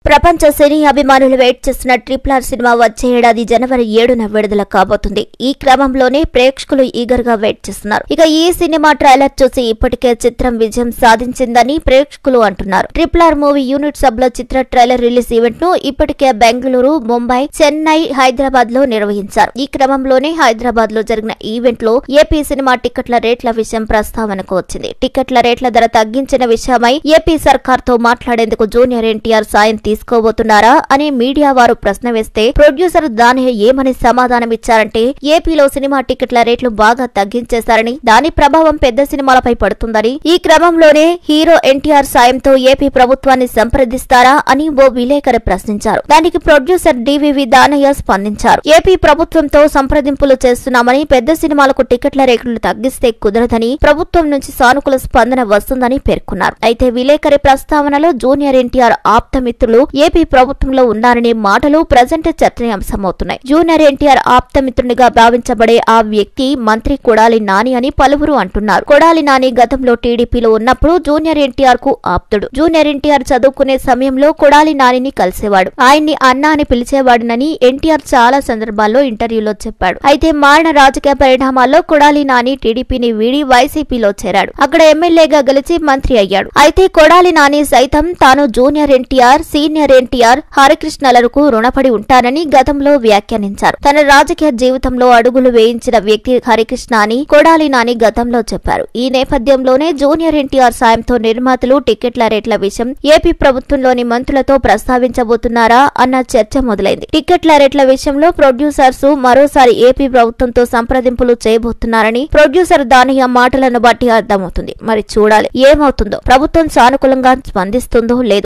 ప్రపంచ సినీ అభిమానులు వెయిట్ చేస్తున్న ట్రిపుల్ ఆర్ సినిమా వచ్చే ఏడాది జనవరి ఏడున విడుదల కాబోతుంది ఈ క్రమంలోనే ప్రేక్షకులు ఈగర్ గా వెయిట్ చేస్తున్నారు ఇక ఈ సినిమా ట్రైలర్ చూసి ఇప్పటికే చిత్రం విజయం సాధించిందని ప్రేక్షకులు అంటున్నారు ట్రిపుల్ ఆర్ మూవీ యూనిట్ సబ్ లో చిత్ర ట్రైలర్ రిలీజ్ ఈవెంట్ ను ఇప్పటికే బెంగళూరు ముంబై చెన్నై హైదరాబాద్ లో నిర్వహించారు ఈ క్రమంలోనే హైదరాబాద్ లో జరిగిన ఈవెంట్ లో ఏపీ సినిమా టికెట్ల రేట్ల విషయం ప్రస్తావనకు వచ్చింది టికెట్ల రేట్ల ధర తగ్గించిన విషయమై ఏపీ సర్కార్ తో మాట్లాడేందుకు జూనియర్ ఎన్టీఆర్ సాయం తీసుకోబోతున్నారా అని మీడియా వారు ప్రశ్న వేస్తే ప్రొడ్యూసర్ దాని ఏమని సమాధానమిచ్చారంటే ఏపీలో సినిమా టికెట్ల రేట్లు బాగా తగ్గించేశారని దాని ప్రభావం పెద్ద సినిమాలపై పడుతుందని ఈ క్రమంలోనే హీరో ఎన్టీఆర్ సాయంతో ఏపీ ప్రభుత్వాన్ని సంప్రదిస్తారా అని ఓ విలేకరి ప్రశ్నించారు దానికి ప్రొడ్యూసర్ డివివి దానయ్య స్పందించారు ఏపీ ప్రభుత్వంతో సంప్రదింపులు చేస్తున్నామని పెద్ద సినిమాలకు టికెట్ల రేట్లు తగ్గిస్తే కుదరదని ప్రభుత్వం నుంచి సానుకూల స్పందన వస్తుందని పేర్కొన్నారు అయితే విలేకరి ప్రస్తావనలో జూనియర్ ఎన్టీఆర్ ఆప్తమిత్రులు ఏపీ ప్రభుత్వంలో ఉన్నారనే మాటలు ప్రజెంట్ చర్చనీయాంశమవుతున్నాయి జూనియర్ ఎన్టీఆర్ ఆప్తమిత్రునిగా భావించబడే ఆ వ్యక్తి మంత్రి కొడాలి నాని అని పలువురు అంటున్నారు కొడాలి నాని గతంలో టీడీపీలో ఉన్నప్పుడు జూనియర్ ఎన్టీఆర్ కు ఆప్తుడు జూనియర్ ఎన్టీఆర్ చదువుకునే సమయంలో కొడాలి నానిని కలిసేవాడు ఆయన్ని అన్న అని పిలిచేవాడినని ఎన్టీఆర్ చాలా సందర్భాల్లో ఇంటర్వ్యూలో చెప్పాడు అయితే మారిన రాజకీయ పరిణామాల్లో కొడాలి నాని టీడీపీని వీడి వైసీపీలో చేరాడు అక్కడ ఎమ్మెల్యేగా గెలిచి మంత్రి అయ్యాడు అయితే కొడాలి నాని సైతం తాను జూనియర్ ఎన్టీఆర్ సీనియర్ ఎన్టీఆర్ హరికృష్ణలకు రుణపడి ఉంటానని గతంలో వ్యాఖ్యానించారు తన రాజకీయ జీవితంలో అడుగులు వేయించిన వ్యక్తి హరికృష్ణ అని కొడాలి నాని గతంలో చెప్పారు ఈ నేపథ్యంలోనే జూనియర్ ఎన్టీఆర్ సాయంతో నిర్మాతలు టికెట్ల రేట్ల విషయం ఏపీ ప్రభుత్వంలోని మంత్రులతో ప్రస్తావించబోతున్నారా అన్న చర్చ మొదలైంది టికెట్ల రేట్ల విషయంలో ప్రొడ్యూసర్స్ మరోసారి ఏపీ ప్రభుత్వంతో సంప్రదింపులు చేయబోతున్నారని ప్రొడ్యూసర్ దానయ్య మాటలను బట్టి అర్థమవుతుంది మరి చూడాలి ఏమవుతుందో ప్రభుత్వం సానుకూలంగా స్పందిస్తుందో లేదో